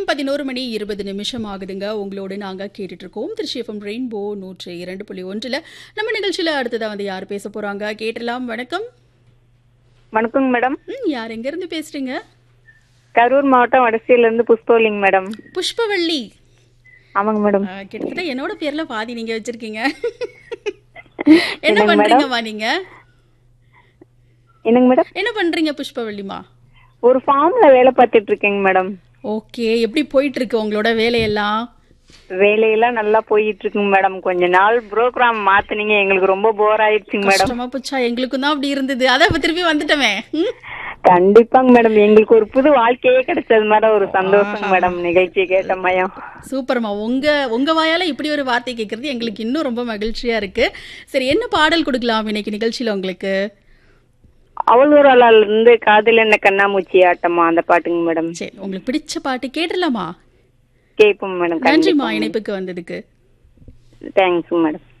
பதினோரு மணி இருபது நிமிஷம் ஆகுதுங்க உங்களோட நாங்கள் கேட்டுட்டு இருக்கோம் திருச்சி எஃப்எம் ரெயின்போ நூற்றி இரண்டு புள்ளி ஒன்றில் நம்ம நிகழ்ச்சியில் அடுத்ததாக வந்து யார் பேச போகிறாங்க கேட்டலாம் வணக்கம் வணக்கங்க மேடம் ம் யார் எங்கேருந்து பேசுகிறீங்க கரூர் மாவட்டம் வடசையில இருந்து புஷ்பவலிங் மேடம் புஷ்பவள்ளி ஆமாங்க மேடம் ஆ, கிட்டத்தட்ட என்னோட பேர்ல பாதி நீங்க வச்சிருக்கீங்க என்ன பண்றீங்கம்மா நீங்க என்னங்க மேடம் என்ன பண்றீங்க புஷ்பவள்ளிமா ஒரு ஃபார்ம்ல வேலை பார்த்துட்டு இருக்கேங்க மேடம் ஓகே எப்படி போயிட்டு இருக்கு உங்களோட வேலையெல்லாம் வேலையெல்லாம் நல்லா போயிட்டு இருக்குங்க மேடம் கொஞ்ச நாள் ப்ரோக்ராம் மாத்துனீங்க எங்களுக்கு ரொம்ப போர் ஆயிடுச்சுங்க மேடம் கஷ்டமா போச்சா எங்களுக்கும் தான் அப்படி இருந்தது அதான் இப்ப திருப்பி வந்துட்டோமே ம்? கண்டிப்பாங்க மேடம் எங்களுக்கு ஒரு புது வாழ்க்கையே கிடைச்சது மாதிரி ஒரு சந்தோஷம் மேடம் நிகழ்ச்சி கேட்ட மயம் சூப்பர்மா உங்க உங்க வாயால இப்படி ஒரு வார்த்தை கேட்கறது எங்களுக்கு இன்னும் ரொம்ப மகிழ்ச்சியா இருக்கு சரி என்ன பாடல் கொடுக்கலாம் இன்னைக்கு நிகழ்ச்சியில உங்களுக்கு அவள் ஒரு ஆளால இருந்து காதல் என்ன கண்ணாமூச்சி ஆட்டமா அந்த பாட்டுங்க மேடம் சரி உங்களுக்கு பிடிச்ச பாட்டு கேட்டுடலாமா கேட்போம் மேடம் நன்றிம்மா இணைப்புக்கு வந்ததுக்கு தேங்க்ஸ் மேடம்